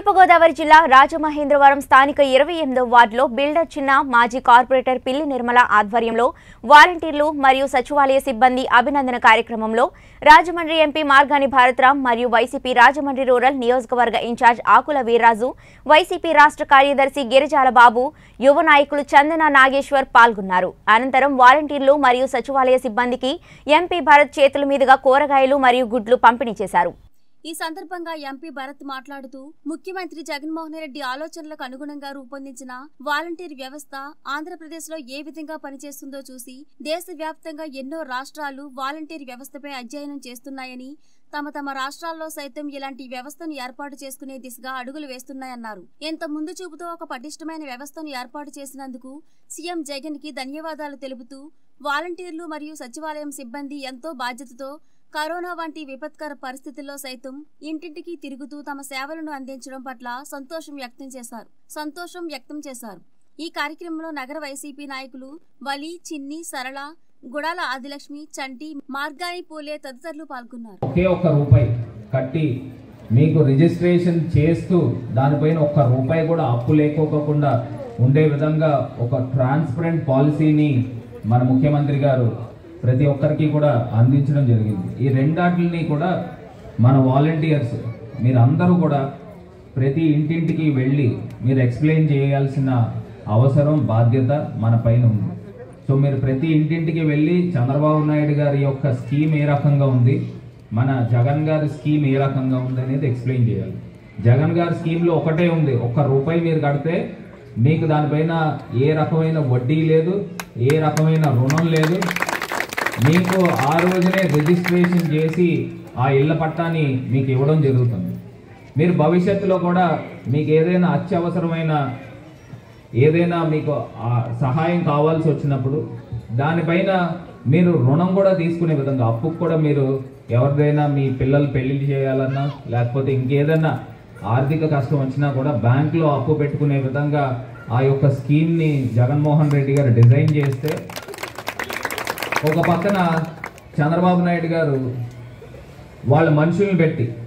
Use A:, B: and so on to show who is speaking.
A: తూర్పుగోదావరి జిల్లా రాజమహేంద్రవరం స్థానిక ఇరవై ఎనిమిదో వార్డులో బిల్డర్ చిన్న మాజీ కార్పొరేటర్ పిల్లి నిర్మల ఆధ్వర్యంలో వాలంటీర్లు మరియు సచివాలయ సిబ్బంది అభినందన కార్యక్రమంలో రాజమండ్రి ఎంపీ మార్గాని భారతరాం మరియు వైసీపీ రాజమండ్రి రూరల్ నియోజకవర్గ ఇన్ఛార్జ్ ఆకుల వీర్రాజు వైసీపీ రాష్ట్ర కార్యదర్శి గిరిజాల బాబు యువ నాయకులు చందన నాగేశ్వర్ పాల్గొన్నారు అనంతరం వాలంటీర్లు మరియు సచివాలయ సిబ్బందికి ఎంపీ భరత్ చేతుల మీదుగా కూరగాయలు మరియు గుడ్లు పంపిణీ చేశారు
B: ఈ సందర్భంగా ఎంపీ భరత్ మాట్లాడుతూ ముఖ్యమంత్రి జగన్మోహన్ రెడ్డి ఆలోచనలకు అనుగుణంగా రూపొందించిన వాలంటీర్ వ్యవస్థ ఆంధ్రప్రదేశ్ లో ఏ విధంగా పనిచేస్తుందో చూసి దేశవ్యాప్తంగా ఎన్నో రాష్ట్రాలు వాలంటీర్ వ్యవస్థపై అధ్యయనం చేస్తున్నాయని తమ తమ రాష్ట్రాల్లో సైతం ఇలాంటి వ్యవస్థను ఏర్పాటు చేసుకునే దిశగా అడుగులు వేస్తున్నాయన్నారు ఎంత ముందు చూపుతో ఒక పటిష్టమైన వ్యవస్థను ఏర్పాటు చేసినందుకు సీఎం జగన్ కి ధన్యవాదాలు తెలుపుతూ వాలంటీర్లు మరియు సచివాలయం సిబ్బంది ఎంతో బాధ్యతతో కరోనా వంటి విపత్కర పరిస్థితుల్లో సైతం ఇంటింటికి తిరుగుతూ తమ సేవలను అందించడం పట్ల సంతోషం వ్యక్తం చేశారు సంతోషం వ్యక్తం చేశారు ఈ కార్యక్రమంలో నగర వైసీపీ నాయకులు వలి చిన్ని సరళ గుడాల ఆదిలక్ష్మి చంటి మార్గాని పూలే తదితరులు పాల్గొన్నారు
C: ఒకే ఒక్క రూపాయి కట్టి మీకు రిజిస్ట్రేషన్ చేస్తూ దానిపైన ఒక్క రూపాయి కూడా అప్పు లేకోకుండా ఉండే విధంగా ఒక ట్రాన్స్పరెంట్ పాలసీని మన ముఖ్యమంత్రి గారు ప్రతి ఒక్కరికి కూడా అందించడం జరిగింది ఈ రెండాటిని కూడా మన వాలంటీర్స్ మీరందరూ కూడా ప్రతి ఇంటింటికి వెళ్ళి మీరు ఎక్స్ప్లెయిన్ చేయాల్సిన అవసరం బాధ్యత మన పైన ఉంది సో మీరు ప్రతి ఇంటింటికి వెళ్ళి చంద్రబాబు నాయుడు గారి యొక్క స్కీమ్ ఏ రకంగా ఉంది మన జగన్ గారి స్కీమ్ ఏ రకంగా ఉంది అనేది ఎక్స్ప్లెయిన్ చేయాలి జగన్ గారి స్కీమ్లో ఒకటే ఉంది ఒక్క రూపాయి మీరు కడితే మీకు దానిపైన ఏ రకమైన వడ్డీ లేదు ఏ రకమైన రుణం లేదు మీకు ఆ రోజునే రిజిస్ట్రేషన్ చేసి ఆ ఇళ్ల పట్టాని మీకు ఇవ్వడం జరుగుతుంది మీరు భవిష్యత్తులో కూడా మీకు ఏదైనా అత్యవసరమైన ఏదైనా మీకు ఆ సహాయం కావాల్సి వచ్చినప్పుడు దానిపైన మీరు రుణం కూడా తీసుకునే విధంగా అప్పుకు కూడా మీరు ఎవరిదైనా మీ పిల్లలు పెళ్లి చేయాలన్నా లేకపోతే ఇంకేదైనా ఆర్థిక కష్టం వచ్చినా కూడా బ్యాంకులో అప్పు పెట్టుకునే విధంగా ఆ యొక్క స్కీమ్ని జగన్మోహన్ రెడ్డి గారు డిజైన్ చేస్తే ఒక పక్కన చంద్రబాబు నాయుడు గారు వాళ్ళ మనుషుల్ని పెట్టి